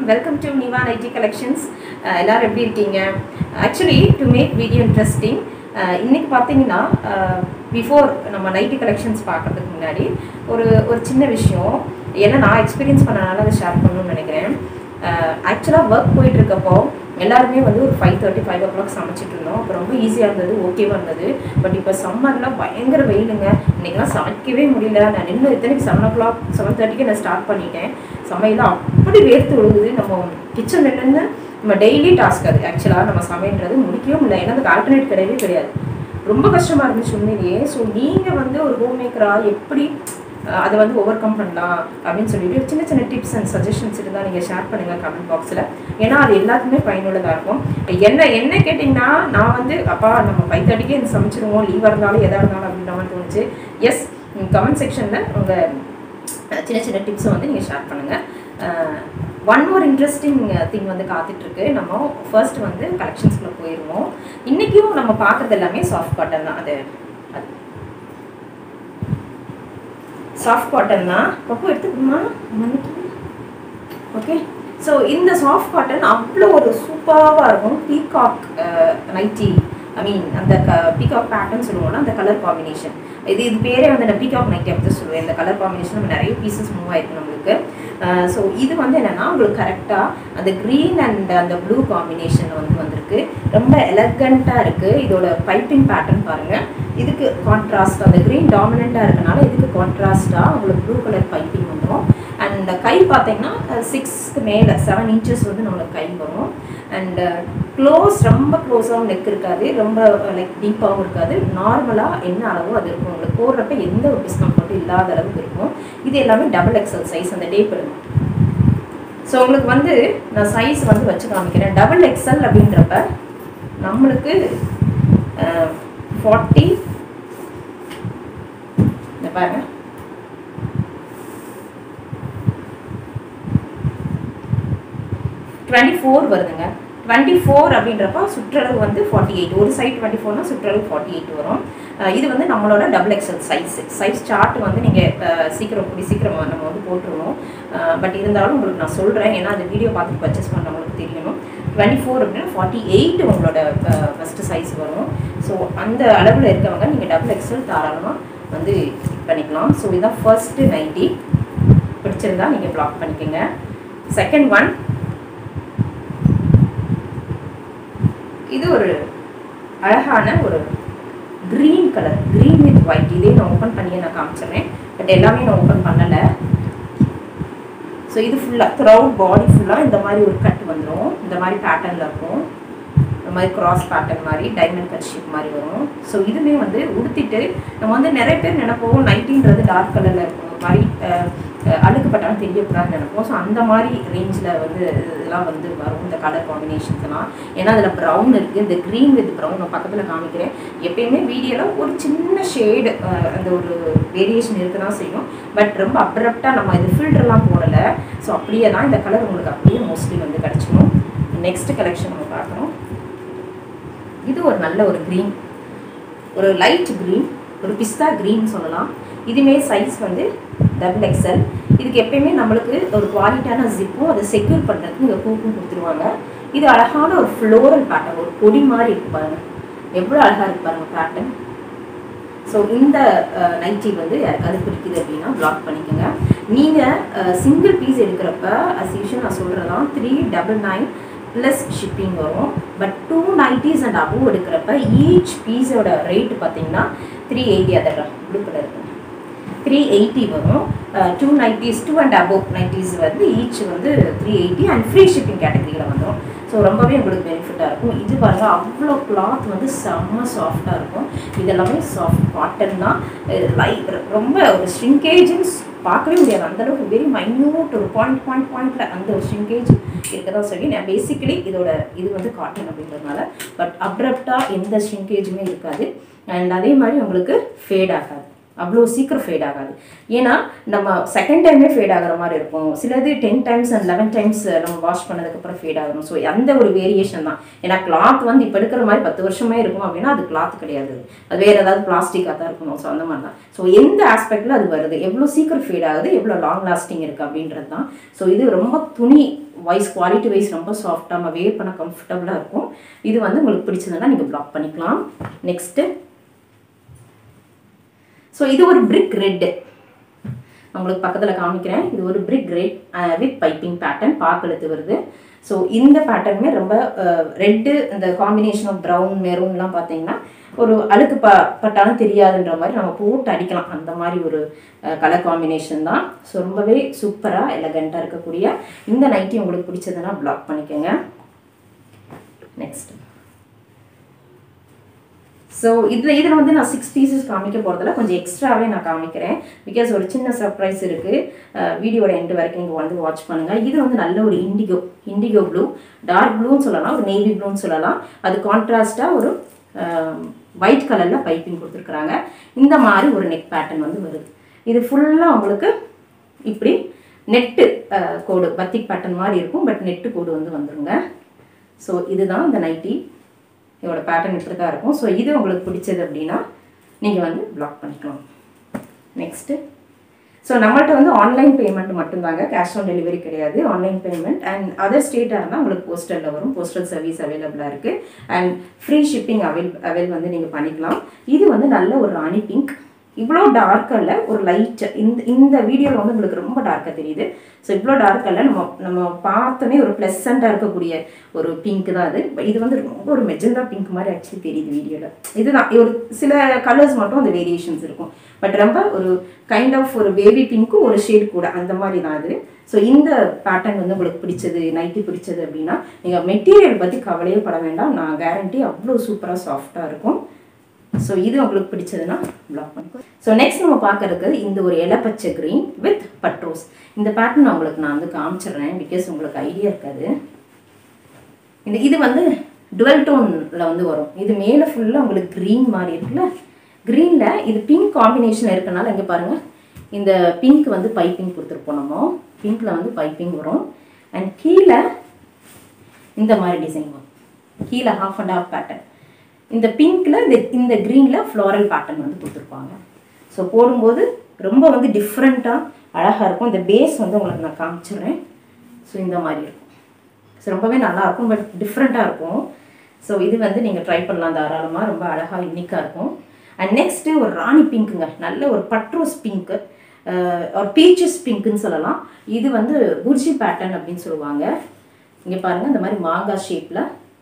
welcome to Niva nighty collections எல்லாரும் எப்படி இருக்கீங்க actually to make video interesting இன்னைக்கு பார்த்தீங்கன்னா பிஃபோர் நம்ம நைட்டி கலெக்ஷன்ஸ் பார்க்கறதுக்கு முன்னாடி ஒரு ஒரு சின்ன விஷயம் ஏன்னா நான் எக்ஸ்பீரியன்ஸ் பண்ணனால அதை ஷேர் பண்ணணும்னு நினைக்கிறேன் ஆக்சுவலாக ஒர்க் போயிட்டு இருக்கப்போ எல்லாருமே வந்து ஒரு five thirty five o'clock சமைச்சிட்டு இருந்தோம் அப்போ ரொம்ப ஈஸியாக இருந்தது ஓகேவாக இருந்தது பட் இப்போ சம்மரில் பயங்கர வெயிலுங்க இன்றைக்கெல்லாம் சமைக்கவே முடியல நான் நின்று இத்தனைக்கு செவன் ஓ கிளாக் செவன் தேர்ட்டிக்கு நான் ஸ்டார்ட் பண்ணிட்டேன் சமையல் அப்படி வேர்த்து விழுகுது நம்ம கிச்சன் நின்று நம்ம டெய்லி டாஸ்க் அது ஆக்சுவலாக நம்ம சமையன்றது முடிக்கவும் இல்லை ஏன்னா அதுக்கு ஆல்டர்னேட் கிடையவே கிடையாது ரொம்ப கஷ்டமாக இருந்துச்சு உண்மையிலேயே ஸோ நீங்கள் வந்து ஒரு ஹோம் மேக்கராக எப்படி அஹ், அதை வந்து ஓவர் கம் பண்ணலாம் அப்படின்னு சொல்லிட்டு சின்ன சின்ன டிப்ஸ் அண்ட் சஜஷன்ஸ் இருந்தால் நீங்கள் ஷேர் பண்ணுங்கள் கமெண்ட் பாக்ஸில் ஏன்னா அது எல்லாத்துக்குமே பயனுள்ளதாக இருக்கும் என்ன என்ன கேட்டிங்கன்னா நான் வந்து அப்பா நம்ம ஃபைவ் தேர்ட்டிக்கே இந்த சமைச்சிருவோம் லீவாக இருந்தாலும் எதாக இருந்தாலும் அப்படின்ற மாதிரி தோணுச்சு எஸ் கமெண்ட் செக்ஷனில் உங்கள் சின்ன சின்ன டிப்ஸை வந்து நீங்கள் ஷேர் பண்ணுங்கள் ஒன் மோர் இன்ட்ரெஸ்டிங் திங் வந்து காத்துட்ருக்கு நம்ம ஃபர்ஸ்ட் வந்து கலெக்ஷன்ஸ்குள்ளே போயிடுவோம் இன்றைக்கும் நம்ம பார்க்குறது எல்லாமே சாஃப்ட் காட்டன் தான் அது சாஃப்ட் காட்டன் தான் பப்பு எடுத்துக்கணுமா ஓகே ஸோ இந்த சாஃப்ட் காட்டன் அவ்வளோ ஒரு சூப்பராக இருக்கும் பீகாக் நைட்டி ஐ மீன் அந்த க பீகாக் பேட்டர்ன் சொல்லுவோம்ல அந்த கலர் காம்பினேஷன் இது இது பேரே வந்து நான் பீகாக் நைட்டி அப்படி தான் சொல்லுவேன் இந்த கலர் காம்பினேஷன் நம்ம நிறைய பீசஸ் மூவ் ஆயிருக்கு நம்மளுக்கு ஸோ இது வந்து என்னென்னா உங்களுக்கு கரெக்டாக அந்த க்ரீன் அண்ட் அந்த ப்ளூ காம்பினேஷன் வந்து வந்திருக்கு ரொம்ப எலகண்ட்டாக இருக்குது இதோட பைப்பிங் பேட்டர்ன் பாருங்கள் இதுக்கு கான்ட்ராஸ்ட் அந்த க்ரீன் டாமினண்ட்டாக இருக்கனால இதுக்கு கான்ட்ராஸ்ட்டாக உங்களுக்கு ப்ளூ கலர் பைப்பிங் வந்துடும் அண்ட் கை பார்த்தீங்கன்னா சிக்ஸ்க்கு மேலே செவன் இன்ச்சஸ் வந்து நம்மளுக்கு கை வரும் அண்ட் க்ளோஸ் ரொம்ப க்ளோஸாகவும் நெக் இருக்காது ரொம்ப லைக் டீப்பாகவும் இருக்காது நார்மலாக என்ன அளவோ அது இருக்கும் உங்களுக்கு போடுறப்ப எந்த ஒரு டிஸ்கம்ஃபர்ட்டும் இல்லாத அளவுக்கு இருக்கும் இது எல்லாமே டபுள் எக்ஸல் சைஸ் அந்த டேப் எடுக்கும் ஸோ உங்களுக்கு வந்து நான் சைஸ் வந்து வச்சு காமிக்கிறேன் டபுள் எக்ஸல் அப்படின்றப்ப நம்மளுக்கு ஃபார்ட்டி இந்த பாருங்க டுவெண்ட்டி ஃபோர் வருதுங்க டுவெண்ட்டி ஃபோர் அப்படின்றப்ப சுற்றளவு வந்து ஃபார்ட்டி எயிட் ஒரு சைட் டுவெண்ட்டி ஃபோர்னா சுற்றளவு ஃபார்ட்டி எயிட் வரும் அஹ் இது வந்து நம்மளோட double XL size size chart வந்து நீங்கள் சீக்கிரம் கூடி சீக்கிரம் நம்ம வந்து போட்டுருவோம் பட் இருந்தாலும் உங்களுக்கு நான் சொல்கிறேன் ஏன்னா அந்த வீடியோ பார்த்து பர்ச்சேஸ் பண்ணுறவங்களுக்கு தெரியணும் டுவெண்ட்டி ஃபோர் அப்படின்னா ஃபார்ட்டி எயிட் உங்களோட ஃபஸ்ட்டு சைஸ் வரும் ஸோ அந்த அளவில் இருக்கவங்க நீங்கள் டபுள் எக்ஸல் தாராளமாக வந்து கிளிக் பண்ணிக்கலாம் ஸோ இதுதான் ஃபர்ஸ்ட்டு நைட்டி பிடிச்சிருந்தா நீங்கள் பிளாக் பண்ணிக்கோங்க செகண்ட் ஒன் இது ஒரு அழகான ஒரு green colour green with white இதே நான் ஓப்பன் பண்ணி நான் காமிச்சிடுறேன் பட் எல்லாமே நான் ஓப்பன் பண்ணலை ஸோ இது ஃபுல்லாக த்ரௌட் பாடி ஃபுல்லாக இந்த மாதிரி ஒரு கட் வந்துடும் இந்த மாதிரி பேட்டர்னில் இருக்கும் இந்த மாதிரி கிராஸ் பேட்டர்ன் மாதிரி டைமண்ட் கட் ஷேப் மாதிரி வரும் ஸோ இதுவுமே வந்து உடுத்திட்டு நம்ம வந்து நிறைய பேர் நினைப்போம் நைட்டின்றது டார்க் கலரில் இருக்கும் ஒரு மாதிரி அஹ், அஹ், அழுக்கு பட்டாலும் தெரியக்கூடாதுன்னு நினைப்போம் ஸோ அந்த மாதிரி ரேஞ்சில் வந்து இதெல்லாம் வந்து வரும் இந்த கலர் காம்பினேஷன்ஸ்லாம் ஏன்னா அதில் ப்ரௌன் இருக்குது இந்த க்ரீன் வித் ப்ரௌன் நான் பக்கத்தில் காமிக்கிறேன் எப்பயுமே வீடியோவில் ஒரு சின்ன ஷேடு அந்த ஒரு வேரியேஷன் இருக்க தான் செய்யும் பட் ரொம்ப அப்ரப்டாக நம்ம இது ஃபில்டர்லாம் போடலை ஸோ அப்படியே தான் இந்த கலர் உங்களுக்கு அப்படியே மோஸ்ட்லி வந்து கிடச்சிடும் நெக்ஸ்ட் கலெக்ஷன் நம்ம பார்க்குறோம் இது ஒரு நல்ல ஒரு க்ரீன் ஒரு லைட் க்ரீன் ஒரு பிஸ்தா க்ரீன் சொல்லலாம் இதுமே சைஸ் வந்து டபுள் எக்ஸல் இதுக்கு எப்பயுமே நம்மளுக்கு ஒரு குவாலிட்டியான ஜிப்பும் அதை செக்யூர் பண்ணுறதுக்கு இங்கே பூக்கும் கொடுத்துருவாங்க இது அழகான ஒரு ஃப்ளோரல் பேட்டர்ன் ஒரு கொடி மாதிரி இருக்கு பாருங்க எவ்வளோ அழகாக இருக்கு பாருங்க பேட்டர்ன் ஸோ இந்த நைட்டி வந்து யாருக்காவது பிடிக்குது அப்படின்னா பிளாக் பண்ணிக்கோங்க நீங்கள் சிங்கிள் பீஸ் எடுக்கிறப்ப அஸ் யூஷுவல் நான் சொல்கிறதான் three double nine plus shipping வரும் but two nineties and above எடுக்கிறப்ப ஈச் பீஸோட ரேட் பார்த்தீங்கன்னா three eighty other blue colour three eighty வரும் two nineties two and above nineties வந்து ஈச் வந்து three eighty and free shipping கேட்டகரியில் வந்துடும் so ரொம்பவே உங்களுக்கு பெனிஃபிட்டாக இருக்கும் இது பாருங்கள் அவ்வளோ கிளாத் வந்து செம்ம சாஃப்டாக இருக்கும் இதெல்லாமே சாஃப்ட் காட்டன் தான் லைட் ரொம்ப ஒரு ஷ்ரிங்கேஜுன்னு பார்க்கவே முடியாது அந்தளவுக்கு வெரி மைன்யூட் ஒரு பாயிண்ட் பாயிண்ட் பாயிண்டில் அந்த ஒரு ஷ்ரிங்கேஜ் இருக்கதா சொல்லி நான் பேசிக்கலி இதோட இது வந்து காட்டன் அப்படின்றதுனால பட் அப்ரப்டாக எந்த ஷ்ரிங்கேஜுமே இருக்காது அண்ட் அதே மாதிரி உங்களுக்கு ஃபேட் ஆகாது அவ்வளோ சீக்கிரம் ஃபேட் ஆகாது ஏன்னா நம்ம செகண்ட் டைமே ஃபேட் ஆகிற மாதிரி இருக்கும் சிலது ten times and eleven times நம்ம வாஷ் பண்ணதுக்கப்புறம் ஃபேட் ஆகணும் ஸோ அந்த ஒரு வேரியேஷன் தான் ஏன்னா கிளாத் வந்து இப்போ எடுக்கிற மாதிரி பத்து வருஷமே இருக்கும் அப்படின்னா அது கிளாத் கிடையாது அது வேறு ஏதாவது பிளாஸ்டிக்காக தான் இருக்கணும் ஸோ அந்த மாதிரி தான் ஸோ எந்த ஆஸ்பெக்டில் அது வருது எவ்வளோ சீக்கிரம் ஃபேட் ஆகுது எவ்வளோ லாங் லாஸ்டிங் இருக்குது அப்படின்றது தான் ஸோ இது ரொம்ப துணி வைஸ் குவாலிட்டி வைஸ் ரொம்ப சாஃப்டாக நம்ம வேர் பண்ண கம்ஃபர்டபுளாக இருக்கும் இது வந்து உங்களுக்கு பிடிச்சதுன்னா நீங்கள் ப்ளாக் பண்ணிக்கலாம் நெக்ஸ்ட்டு ஸோ இது ஒரு பிரிக் ரெட்டு உங்களுக்கு பக்கத்தில் காமிக்கிறேன் இது ஒரு brick red with piping pattern பாக்கெடுத்து வருது ஸோ இந்த பேட்டர்னுமே ரொம்ப ரெட்டு இந்த காம்பினேஷன் ஆஃப் ப்ரௌன் மெரூன்லாம் பார்த்தீங்கன்னா ஒரு அழுக்கு ப பட்டாலும் தெரியாதுன்ற மாதிரி நம்ம போட்டு அடிக்கலாம் அந்த மாதிரி ஒரு கலர் காம்பினேஷன் தான் ஸோ ரொம்பவே சூப்பராக எலகண்ட்டாக இருக்கக்கூடிய இந்த நைட்டி உங்களுக்கு பிடிச்சதுன்னா பிளாக் பண்ணிக்கோங்க நெக்ஸ்ட் ஸோ இதில் இதில் வந்து நான் சிக்ஸ் பீசஸ் காமிக்க போகிறதுல கொஞ்சம் எக்ஸ்ட்ராவே நான் காமிக்கிறேன் பிகாஸ் ஒரு சின்ன சர்ப்ரைஸ் இருக்குது வீடியோட எண்டு வரைக்கும் நீங்கள் வந்து வாட்ச் பண்ணுங்கள் இது வந்து நல்ல ஒரு இண்டிகோ இண்டிகோ ப்ளூ டார்க் ப்ளூன்னு சொல்லலாம் ஒரு நேவி ப்ளூன்னு சொல்லலாம் அது கான்ட்ராஸ்ட்டாக ஒரு ஒயிட் கலரில் பைப்பிங் கொடுத்துருக்குறாங்க இந்த மாதிரி ஒரு நெக் பேட்டர்ன் வந்து வருது இது ஃபுல்லாக உங்களுக்கு இப்படி நெட்டு கோடு பத்திக் பேட்டர்ன் மாதிரி இருக்கும் பட் நெட்டு கோடு வந்து வந்துருங்க ஸோ இதுதான் இந்த நைட்டி இதோட பேட்டர்ன் இப்படி தான் இருக்கும் ஸோ இது உங்களுக்கு பிடிச்சது அப்படின்னா நீங்கள் வந்து பிளாக் பண்ணிக்கலாம் நெக்ஸ்ட்டு ஸோ நம்மள்ட்ட வந்து ஆன்லைன் பேமெண்ட் மட்டும்தாங்க கேஷ் ஆன் டெலிவரி கிடையாது ஆன்லைன் பேமெண்ட் அண்ட் அதர் ஸ்டேட்டாக இருந்தால் உங்களுக்கு போஸ்டலில் வரும் போஸ்டல் சர்வீஸ் அவைலபிளாக இருக்குது and free shipping avail avail வந்து நீங்கள் பண்ணிக்கலாம் இது வந்து நல்ல ஒரு ராணி பிங்க் இவ்வளோ டார்க்காக இல்லை ஒரு லைட் இந்த இந்த வீடியோவில் வந்து உங்களுக்கு ரொம்ப டார்க்காக தெரியுது ஸோ இவ்வளோ டார்க்காக இல்லை நம்ம நம்ம பார்த்தோன்னே ஒரு ப்ளசண்ட்டாக இருக்கக்கூடிய ஒரு பிங்க் தான் அது இது வந்து ரொம்ப ஒரு மெஜந்தா பிங்க் மாதிரி ஆக்சுவலி தெரியுது வீடியோவில் இதுதான் ஒரு சில கலர்ஸ் மட்டும் அந்த வேரியேஷன்ஸ் இருக்கும் பட் ரொம்ப ஒரு கைண்ட் ஆஃப் ஒரு பேபி பிங்க்கும் ஒரு ஷேட் கூட அந்த மாதிரி தான் அது ஸோ இந்த பேட்டர்ன் வந்து உங்களுக்கு பிடிச்சது நைட்டி பிடிச்சது அப்படின்னா நீங்கள் மெட்டீரியல் பற்றி கவலையே பட வேண்டாம் நான் கேரண்டி அவ்வளோ சூப்பராக சாஃப்டாக இருக்கும் ஸோ இது உங்களுக்கு பிடிச்சதுன்னா பிளாக் பண்ணிக்கோ ஸோ நெக்ஸ்ட் நம்ம பார்க்கறது இந்த ஒரு இலப்பச்சை க்ரீன் வித் பட்ரோஸ் இந்த பேட்டர்ன் உங்களுக்கு நான் வந்து காமிச்சிடுறேன் பிகாஸ் உங்களுக்கு ஐடியா இருக்காது இந்த இது வந்து டுவெல் டோனில் வந்து வரும் இது மேலே ஃபுல்லாக உங்களுக்கு க்ரீன் மாதிரி இருக்குல்ல க்ரீனில் இது பிங்க் காம்பினேஷன் இருக்கனால இங்கே பாருங்கள் இந்த பிங்க் வந்து பைப்பிங் கொடுத்துருப்போம் நம்ம பிங்க்கில் வந்து பைப்பிங் வரும் அண்ட் கீழே இந்த மாதிரி டிசைன் வரும் கீழே ஹாஃப் அண்ட் ஹாஃப் பேட்டர்ன் இந்த பிங்க்கில் இந்த இந்த க்ரீனில் ஃப்ளாரல் பேட்டர்ன் வந்து கொடுத்துருப்பாங்க ஸோ போடும்போது ரொம்ப வந்து டிஃப்ரெண்ட்டாக அழகாக இருக்கும் இந்த பேஸ் வந்து உங்களுக்கு நான் காமிச்சிடுறேன் ஸோ இந்த மாதிரி இருக்கும் ஸோ ரொம்பவே நல்லாயிருக்கும் பட் டிஃப்ரெண்ட்டாக இருக்கும் ஸோ இது வந்து நீங்கள் ட்ரை பண்ணலாம் தாராளமாக ரொம்ப அழகாக யூனிக்காக இருக்கும் அண்ட் நெக்ஸ்ட்டு ஒரு ராணி பிங்க்குங்க நல்ல ஒரு பட்ரோஸ் பிங்க்கு ஒரு பீச்சஸ் பிங்க்குன்னு சொல்லலாம் இது வந்து குர்ஜி பேட்டர்ன் அப்படின்னு சொல்லுவாங்க இங்கே பாருங்கள் இந்த மாதிரி மாங்காய் ஷேப்பில்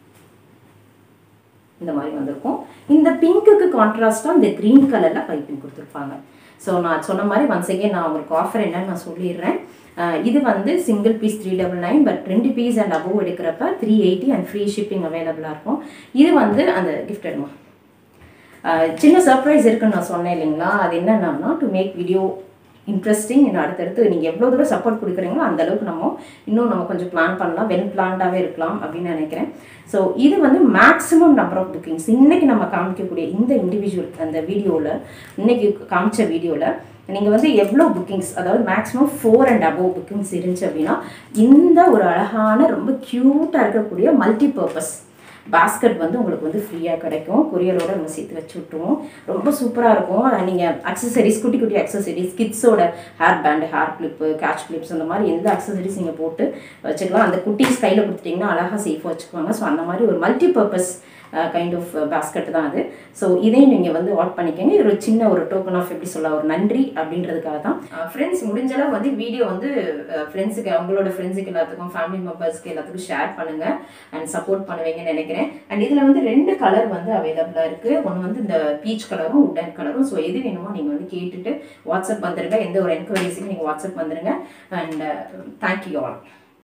இந்த மாதிரி வந்திருக்கும் இந்த பிங்க்குக்கு கான்ட்ராஸ்டாக இந்த க்ரீன் கலரில் பைப்பிங் கொடுத்துருப்பாங்க ஸோ நான் சொன்ன மாதிரி ஒன்ஸ் அகேன் நான் உங்களுக்கு ஆஃபர் என்னன்னு நான் சொல்லிடுறேன் இது வந்து single piece three double nine but ரெண்டு பீஸ் அண்ட் அபோவ் எடுக்கிறப்ப three eighty and free shipping அவைலபிளாக இருக்கும் இது வந்து அந்த கிஃப்ட் எடுமா சின்ன சர்ப்ரைஸ் இருக்குன்னு நான் சொன்னேன் இல்லைங்களா அது என்னென்னா டு மேக் வீடியோ இன்ட்ரெஸ்டிங் இன்னும் அடுத்தடுத்து நீங்கள் எவ்வளோ தூரம் சப்போர்ட் கொடுக்குறீங்களோ அந்த அளவுக்கு நம்ம இன்னும் நம்ம கொஞ்சம் பிளான் பண்ணலாம் வெல் பிளான்டாகவே இருக்கலாம் அப்படின்னு நினைக்கிறேன் ஸோ இது வந்து மேக்ஸிமம் நம்பர் ஆஃப் புக்கிங்ஸ் இன்றைக்கி நம்ம காமிக்கக்கூடிய இந்த இண்டிவிஜுவல் அந்த வீடியோவில் இன்றைக்கி காமிச்ச வீடியோவில் நீங்கள் வந்து எவ்வளோ புக்கிங்ஸ் அதாவது maximum four and above bookings இருந்துச்சு அப்படின்னா இந்த ஒரு அழகான ரொம்ப க்யூட்டாக இருக்கக்கூடிய மல்டி பர்பஸ் பாஸ்கெட் வந்து உங்களுக்கு வந்து ஃப்ரீயாக கிடைக்கும் கொரியரோட நம்ம சேர்த்து வச்சு விட்டுருவோம் ரொம்ப சூப்பராக இருக்கும் நீங்கள் அக்சசரிஸ் குட்டி குட்டி அக்சசரிஸ் கிட்ஸோட hair band hair clip catch clips அந்த மாதிரி எந்த அக்சசரிஸ் நீங்கள் போட்டு வச்சுக்கலாம் அந்த குட்டீஸ் கையில் கொடுத்துட்டிங்கன்னா அழகாக சேஃபாக வச்சுக்குவாங்க ஸோ அந்த மாதிரி ஒரு multi purpose kind of basket தான் அது ஸோ இதையும் நீங்கள் வந்து ஆட் பண்ணிக்கோங்க இது ஒரு சின்ன ஒரு டோக்கன் ஆஃப் எப்படி சொல்ல ஒரு நன்றி அப்படின்றதுக்காக தான் ஃப்ரெண்ட்ஸ் முடிஞ்சளவு வந்து வீடியோ வந்து ஃப்ரெண்ட்ஸுக்கு அவங்களோட ஃப்ரெண்ட்ஸுக்கு எல்லாத்துக்கும் ஃபேமிலி மெம்பர்ஸ்க்கு எல்லாத்துக்கும் ஷேர் பண்ணுங்கள் அண்ட் சப்போர்ட் பண்ணுவீங்கன்னு நினைக்கிறேன் அண்ட் இதில் வந்து ரெண்டு கலர் வந்து அவைலபிளாக இருக்குது ஒன்று வந்து இந்த பீச் கலரும் உட்டன் கலரும் ஸோ எது வேணுமோ நீங்கள் வந்து கேட்டுட்டு வாட்ஸ்அப் வந்துருங்க எந்த ஒரு என்கொயரிஸுக்கும் நீங்கள் வாட்ஸ்அப் வந்துருங்க அண்ட் தேங்க்யூ ஆல்